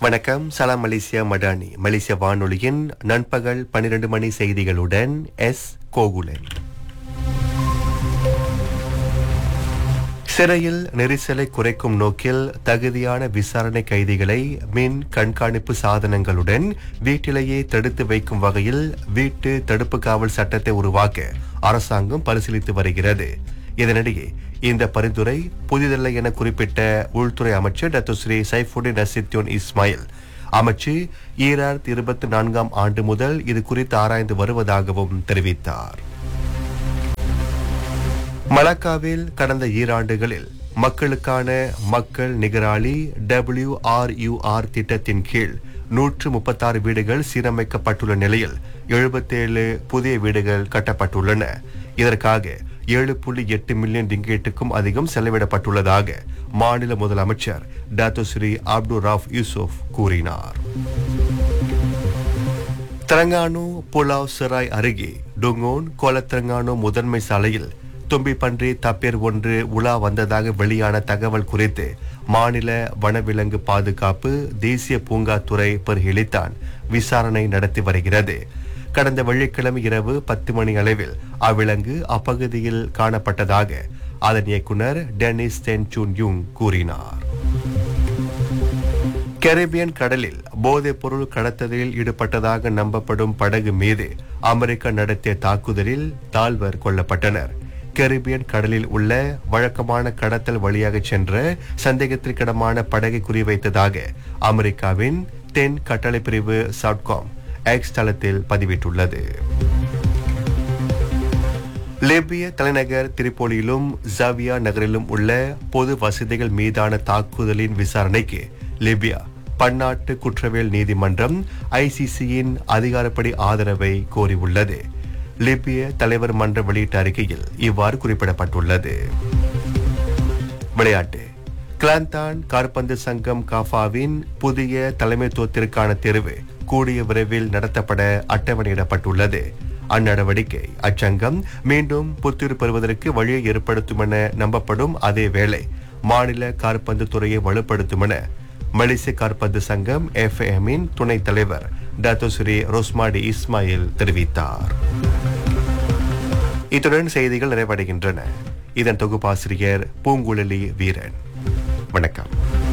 வணக்கம் சலாம் மலேசியா மடானி மலேசிய வானொலியின் நண்பகல் 12 மணி செய்திகளுடன் எஸ் கோகுலன் சிறையில் நெரிசலை குறைக்கும் நோக்கில் தகுதியான விசாரணை கைதிகளை மின் கண்காணிப்பு சாதனங்களுடன் வீட்டிலேயே தடுத்து வைக்கும் வகையில் வீட்டு தடுப்பு காவல் சட்டத்தை உருவாக்க அரசாங்கம் பரிசீலித்து வருகிறது இதனிடையே இந்த பரிந்துரை புதிதல்ல என குறிப்பிட்ட உள்துறை அமைச்சர் doctor Seri Saifuddin Nasution Ismail அமைச்சு ஈராயிரத்தி இருபத்தி நான்காம் ஆண்டு முதல் இது குறித்து ஆராய்ந்து வருவதாகவும் தெரிவித்தார் மலாக்காவில் கடந்த ஈராண்டுகளில் மக்களுக்கான மக்கள் நிகராளி டபிள்யூஆர்யூஆர் திட்டத்தின் கீழ் நூற்று முப்பத்தாறு வீடுகள் சீரமைக்கப்பட்டுள்ள நிலையில் எழுபத்தேழு புதிய வீடுகள் கட்டப்பட்டுள்ளன இதற்காக ஏழு புள்ளி எட்டு மில்லியன் ரிங்கேட்டுக்கும் அதிகம் செலவிடப்பட்டுள்ளதாக மாநில முதலமைச்சர் doctor Seri Abdul Rauf Yusuf கூறினார் தெலங்கானு புலாவ் செராய் அருகே டுங்கோன் கோலத்திரங்கானு முதன்மை சாலையில் தும்பி பன்றி தப்பேர் ஒன்று உலா வந்ததாக வெளியான தகவல் குறித்து மாநில வனவிலங்கு பாதுகாப்பு தேசிய பூங்காத்துறை பரிசீலித்தான் விசாரணை நடத்தி வருகிறது கடந்த வெள்ளிக்கிழமை இரவு பத்து மணி அளவில் அவ்விலங்கு அப்பகுதியில் காணப்பட்டதாக அதன் இயக்குனர் டெனிஸ் தென்சூன் யூங் கூறினார் கரீபியன் கடலில் போதைப் பொருள் கடத்தலில் ஈடுபட்டதாக நம்பப்படும் படகு மீது அமெரிக்கா நடத்திய தாக்குதலில் தால்வர் கொல்லப்பட்டனர் கரீபியன் கடலில் உள்ள வழக்கமான கடத்தல் வழியாக சென்ற சந்தேகத்திற்கிடமான படகை குறிவைத்ததாக அமெரிக்காவின் தென் கட்டளை பிரிவு சவுட்காம் எக்ஸ் தளத்தில் பதிவிட்டுள்ளது லிபிய தலைநகர் திரிபோலியிலும் ஜாவியா நகரிலும் உள்ள பொது வசதிகள் மீதான தாக்குதலின் விசாரணைக்கு லிபியா பன்னாட்டு குற்றவியல் நீதிமன்றம் ஐசிசியின் அதிகாரப்படி ஆதரவை கோரியுள்ளது லிபிய தலைவர் மன்ற வெளியிட்ட அறிக்கையில் இவ்வாறு குறிப்பிடப்பட்டுள்ளது விளையாட்டு கிளாந்தான் கார்பந்து சங்கம் காஃபாவின் புதிய தலைமைத்துவத்திற்கான தேர்வு கூடிய விரைவில் நடத்தப்பட அட்டவணையிடப்பட்டுள்ளது அந்நடவடிக்கை அச்சங்கம் மீண்டும் புத்துயிர் பெறுவதற்கு வழியை ஏற்படுத்தும் என நம்பப்படும் அதே வேளை மாநில கார்பந்து துறையை வலுப்படுத்தும் என மலேசிய கார்பந்து சங்கம் எஃப்எம்மின் துணைத் தலைவர் டாக்டர் ஸ்ரீ ரோஸ்மாடி இஸ்மாயில் தெரிவித்தார் இத்துடன் செய்திகள் நிறைவடைகின்றன இதன் தொகுப்பாசிரியர் பூங்குழலி வீரன் வணக்கம்